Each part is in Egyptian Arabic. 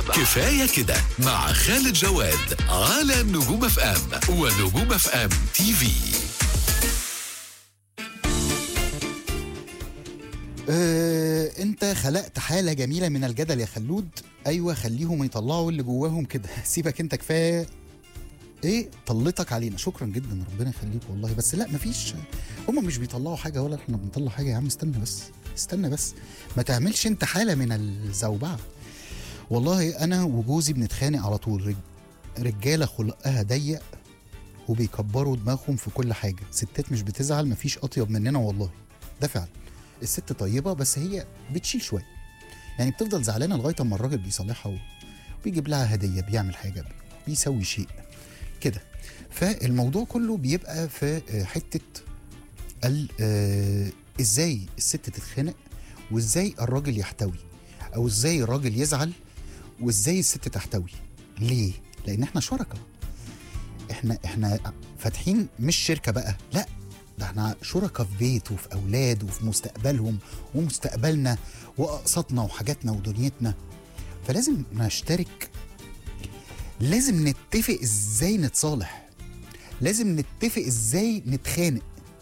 كفاية كده مع خالد جواد على نجوم اف ام ونجوم اف ام تي في آه، انت خلقت حاله جميله من الجدل يا خلود ايوه خليهم يطلعوا اللي جواهم كده سيبك انت كفايه ايه طلتك علينا شكرا جدا ربنا يخليك والله بس لا مفيش هم مش بيطلعوا حاجه ولا احنا بنطلع حاجه يا عم استنى بس استنى بس ما تعملش انت حاله من الزوبعه والله انا وجوزي بنتخانق على طول رج... رجاله خلقها ضيق وبيكبروا دماغهم في كل حاجه ستات مش بتزعل مفيش اطيب مننا والله ده فعلا الست طيبه بس هي بتشيل شويه يعني بتفضل زعلانه لغايه اما الراجل بيصالحها و- وبيجيب لها هديه بيعمل حاجه بيسوي شيء كده فالموضوع كله بيبقى في آه، حته ال آه، ازاي الست تتخانق وازاي الراجل يحتوي او ازاي الراجل يزعل وازاي الست تحتوي ليه لان احنا شركاء احنا احنا فاتحين مش شركه بقى لا ده احنا شركاء في بيت وفي اولاد وفي مستقبلهم ومستقبلنا واقساطنا وحاجاتنا ودنيتنا فلازم نشترك لازم نتفق ازاي نتصالح لازم نتفق ازاي نتخانق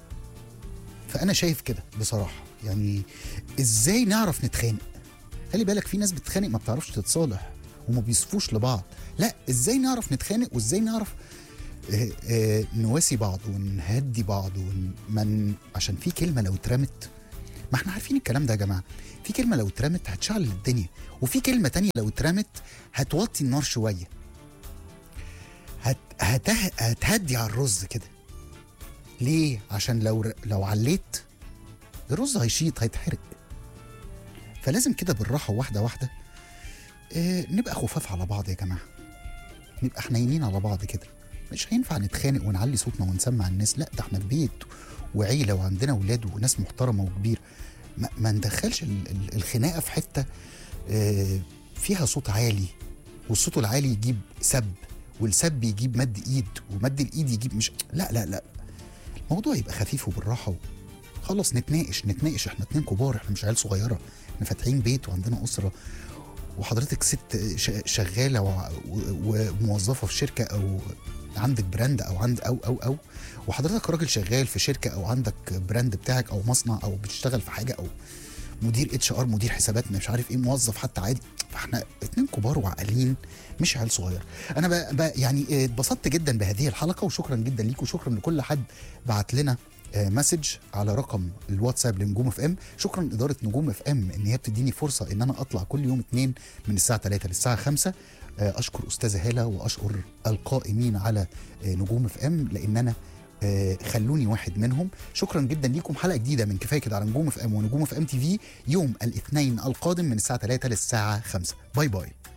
فانا شايف كده بصراحه يعني ازاي نعرف نتخانق خلي بالك في ناس بتتخانق ما بتعرفش تتصالح وما بيصفوش لبعض لا ازاي نعرف نتخانق وازاي نعرف آه، آه، نواسي بعض ونهدي بعض ومن عشان في كلمه لو اترمت ما احنا عارفين الكلام ده يا جماعه في كلمه لو اترمت هتشعل الدنيا وفي كلمه تانية لو اترمت هتوطي النار شويه هت... هته... هتهدي على الرز كده ليه عشان لو ر... لو عليت الرز هيشيط هيتحرق فلازم كده بالراحه واحده واحده اه نبقى خفاف على بعض يا جماعه نبقى حنينين على بعض كده مش هينفع نتخانق ونعلي صوتنا ونسمع الناس لا ده احنا في بيت وعيله وعندنا اولاد وناس محترمه وكبيره ما, ما ندخلش ال- ال- الخناقه في حته اه فيها صوت عالي والصوت العالي يجيب سب والسب يجيب مد ايد ومد الايد يجيب مش لا لا لا الموضوع يبقى خفيف وبالراحه و... خلاص نتناقش نتناقش احنا اتنين كبار احنا مش عيال صغيره احنا فاتحين بيت وعندنا اسره وحضرتك ست ش- شغاله و- و- وموظفه في شركه او عندك براند او عند او او او وحضرتك راجل شغال في شركه او عندك براند بتاعك او مصنع او بتشتغل في حاجه او مدير اتش ار مدير حسابات مش عارف ايه موظف حتى عادي فاحنا اتنين كبار وعاقلين مش عيال صغير انا ب... ب... يعني اه، اتبسطت جدا بهذه الحلقه وشكرا جدا ليكم وشكرا لكل حد بعت لنا اه، مسج على رقم الواتساب لنجوم اف ام شكرا اداره نجوم اف ام ان هي بتديني فرصه ان انا اطلع كل يوم اثنين من الساعه 3 للساعه 5 اه، اشكر استاذه هاله واشكر القائمين على اه، نجوم اف ام لان انا آه، خلوني واحد منهم شكرا جدا ليكم حلقه جديده من كفايه كده على نجوم اف ام ونجوم اف ام تي في يوم الاثنين القادم من الساعه 3 للساعه 5 باي باي